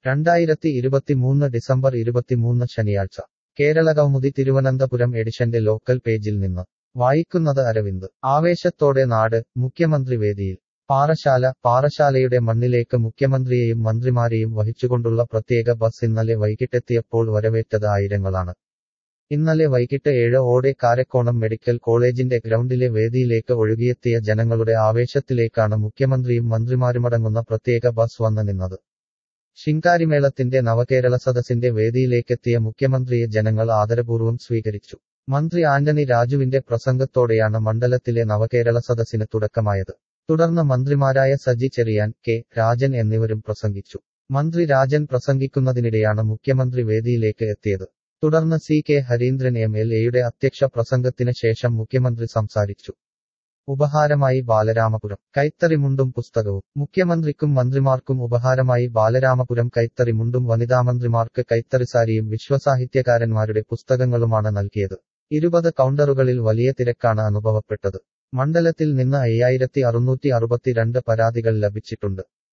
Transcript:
രണ്ടായിരത്തി ഇരുപത്തിമൂന്ന് ഡിസംബർ ഇരുപത്തിമൂന്ന് ശനിയാഴ്ച കേരള കൗമുദി തിരുവനന്തപുരം എഡിഷന്റെ ലോക്കൽ പേജിൽ നിന്ന് വായിക്കുന്നത് അരവിന്ദ് ആവേശത്തോടെ നാട് മുഖ്യമന്ത്രി വേദിയിൽ പാറശാല പാറശാലയുടെ മണ്ണിലേക്ക് മുഖ്യമന്ത്രിയെയും മന്ത്രിമാരെയും വഹിച്ചുകൊണ്ടുള്ള പ്രത്യേക ബസ് ഇന്നലെ വൈകിട്ടെത്തിയപ്പോൾ വരവേറ്റത് ആയിരങ്ങളാണ് ഇന്നലെ വൈകിട്ട് ഏഴ് ഓടെ കാരക്കോണം മെഡിക്കൽ കോളേജിന്റെ ഗ്രൗണ്ടിലെ വേദിയിലേക്ക് ഒഴുകിയെത്തിയ ജനങ്ങളുടെ ആവേശത്തിലേക്കാണ് മുഖ്യമന്ത്രിയും മന്ത്രിമാരുമടങ്ങുന്ന പ്രത്യേക ബസ് വന്ന് നിന്നത് ശിങ്കാരിമേളത്തിന്റെ നവകേരള സദസ്സിന്റെ വേദിയിലേക്കെത്തിയ മുഖ്യമന്ത്രിയെ ജനങ്ങൾ ആദരപൂർവ്വം സ്വീകരിച്ചു മന്ത്രി ആന്റണി രാജുവിന്റെ പ്രസംഗത്തോടെയാണ് മണ്ഡലത്തിലെ നവകേരള സദസ്സിന് തുടക്കമായത് തുടർന്ന് മന്ത്രിമാരായ സജി ചെറിയാൻ കെ രാജൻ എന്നിവരും പ്രസംഗിച്ചു മന്ത്രി രാജൻ പ്രസംഗിക്കുന്നതിനിടെയാണ് മുഖ്യമന്ത്രി വേദിയിലേക്ക് എത്തിയത് തുടർന്ന് C K Hareendran M L എയുടെ അധ്യക്ഷ പ്രസംഗത്തിന് ശേഷം മുഖ്യമന്ത്രി സംസാരിച്ചു ഉപഹാരമായി ബാലരാമപുരം കൈത്തറിമുണ്ടും പുസ്തകവും മുഖ്യമന്ത്രിക്കും മന്ത്രിമാർക്കും ഉപഹാരമായി ബാലരാമപുരം കൈത്തറിമുണ്ടും വനിതാമന്ത്രിമാർക്ക് കൈത്തറിസാരിയും വിശ്വസാഹിത്യകാരന്മാരുടെ പുസ്തകങ്ങളുമാണ് നൽകിയത് ഇരുപത് കൗണ്ടറുകളിൽ വലിയ തിരക്കാണ് അനുഭവപ്പെട്ടത് മണ്ഡലത്തിൽ നിന്ന് അയ്യായിരത്തി അറുന്നൂറ്റി അറുപത്തിരണ്ട് പരാതികൾ ലഭിച്ചിട്ടുണ്ട്